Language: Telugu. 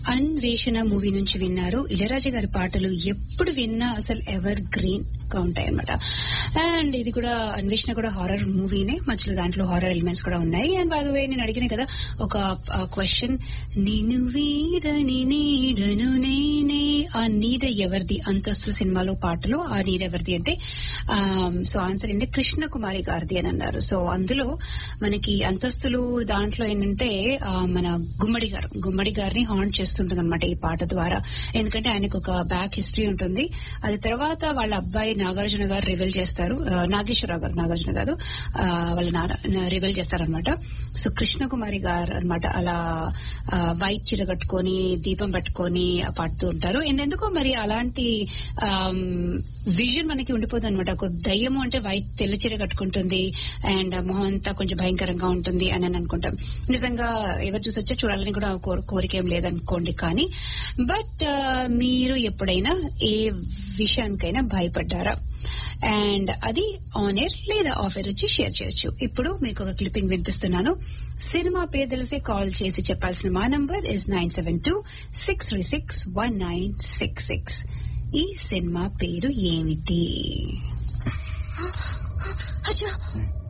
అన్వేషణ మూవీ నుంచి విన్నారు ఇళరాజా గారి పాటలు ఎప్పుడు విన్నా అసలు ఎవర్ గ్రీన్ గా ఉంటాయి అనమాట అండ్ ఇది కూడా అన్వేషణ కూడా హారర్ మూవీనే మధ్యలో దాంట్లో హారర్ ఎలిమెంట్స్ కూడా ఉన్నాయి అండ్ బై వే నేను అడిగిన కదా ఒక క్వశ్చన్ నేను వీడని నీడను నేనే ఆ నీడ ఎవరిది అంతస్తు సినిమాలో పాటలో ఆ నీడ ఎవరిది అంటే సో ఆన్సర్ ఏంటి కృష్ణ కుమారి గారిది అని అన్నారు సో అందులో మనకి అంతస్తులు దాంట్లో ఏంటంటే ఆ, మన గుమ్మడి గారు గుమ్మడి గారిని హాంట్ చేస్తుంటుంది అనమాట ఈ పాట ద్వారా ఎందుకంటే ఆయనకు ఒక బ్యాక్ హిస్టరీ ఉంటుంది అది తర్వాత వాళ్ళ అబ్బాయి నాగార్జున గారు రివీల్ చేస్తారు ఆ, నాగేశ్వరరావు గారు నాగార్జున గారు ఆ, వాళ్ళ నాన్న రివీల్ చేస్తారనమాట సో కృష్ణకుమారి గారు అనమాట అలా ఆ, వైట్ చీర కట్టుకొని దీపం పట్టుకొని పాడుతూ ఉంటారు అండ్ ఎందుకో మరి అలాంటి విజన్ మనకి ఉండిపోతుంది అనమాట ఒక దయ్యము అంటే వైట్ తెల్ల చీర కట్టుకుంటుంది అండ్ మొహం అంతా కొంచెం భయంకరంగా ఉంటుంది అని అని అనుకుంటాం నిజంగా ఎవరు చూసి వచ్చా చూడాలని కూడా కోర- కోరిక ఏం లేదనుకోండి కానీ బట్ మీరు ఎప్పుడైనా ఏ విషయానికైనా భయపడ్డారా అండ్ అది ఆన్ ఎయిర్ లేదా ఆఫ్ ఎయిర్ వచ్చి షేర్ చేయొచ్చు ఇప్పుడు మీకు ఒక క్లిప్పింగ్ వినిపిస్తున్నాను సినిమా పేరు తెలిసి కాల్ చేసి చెప్పాల్సిన మా number is nine seven two six three six one nine six six ఈ సినిమా పేరు ఏమిటి అచ్చా